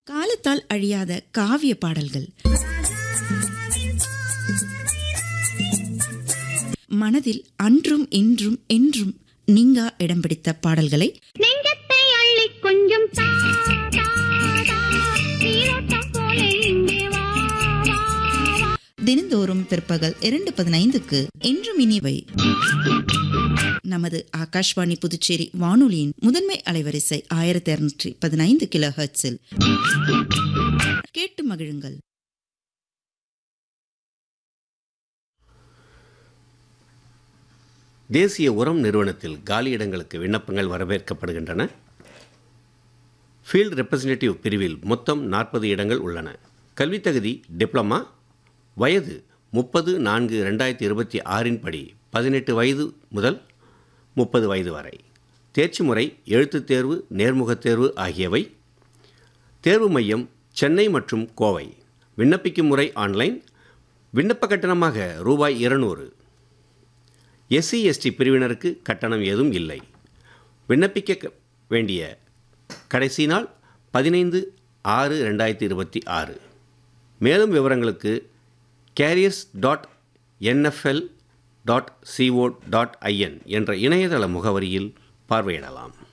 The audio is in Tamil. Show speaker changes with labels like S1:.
S1: காலத்தால் அழியாத காவிய பாடல்கள் மனதில் அன்றும் இன்றும் என்றும் நீங்கா இடம் பிடித்த பாடல்களை
S2: நெஞ்சத்தை அள்ளி கொஞ்சம் தா, தா, தா. நீரோட்டம் போல இங்கே வா, வா, வா.
S1: தினந்தோறும் பிற்பகல் இரண்டு பதினைந்துக்கு என்றும் இனிவை நமது ஆகாஷ்வாணி புதுச்சேரி வானொலியின் முதன்மை அலைவரிசை ஆயிரத்தி இருநூற்றி பதினைந்து கிலோ ஹெர்ட்ஸில் கேட்டு மகிழுங்கள்
S3: தேசிய உரம் நிறுவனத்தில் காலியிடங்களுக்கு விண்ணப்பங்கள் வரவேற்கப்படுகின்றன ஃபீல்ட் ரெப்ரசன்டேட்டிவ் பிரிவில் மொத்தம் நாற்பது இடங்கள் உள்ளன கல்வித் தகுதி டிப்ளமா வயது முப்பது நான்கு ரெண்டாயிரத்தி இருபத்தி ஆறின் படி பதினெட்டு வயது முதல் முப்பது வயது வரை தேர்ச்சி முறை எழுத்துத் தேர்வு நேர்முகத் தேர்வு ஆகியவை தேர்வு மையம் சென்னை மற்றும் கோவை விண்ணப்பிக்கும் முறை ஆன்லைன் விண்ணப்ப கட்டணமாக ரூபாய் இருநூறு எஸ்சி எஸ்டி பிரிவினருக்கு கட்டணம் ஏதும் இல்லை விண்ணப்பிக்க க- வேண்டிய கடைசி நாள் பதினைந்து ஆறு ரெண்டாயிரத்தி இருபத்தி ஆறு மேலும் விவரங்களுக்கு careers dot NFL dot CO dot IN என்ற இணையதள முகவரியில் பார்வையிடலாம்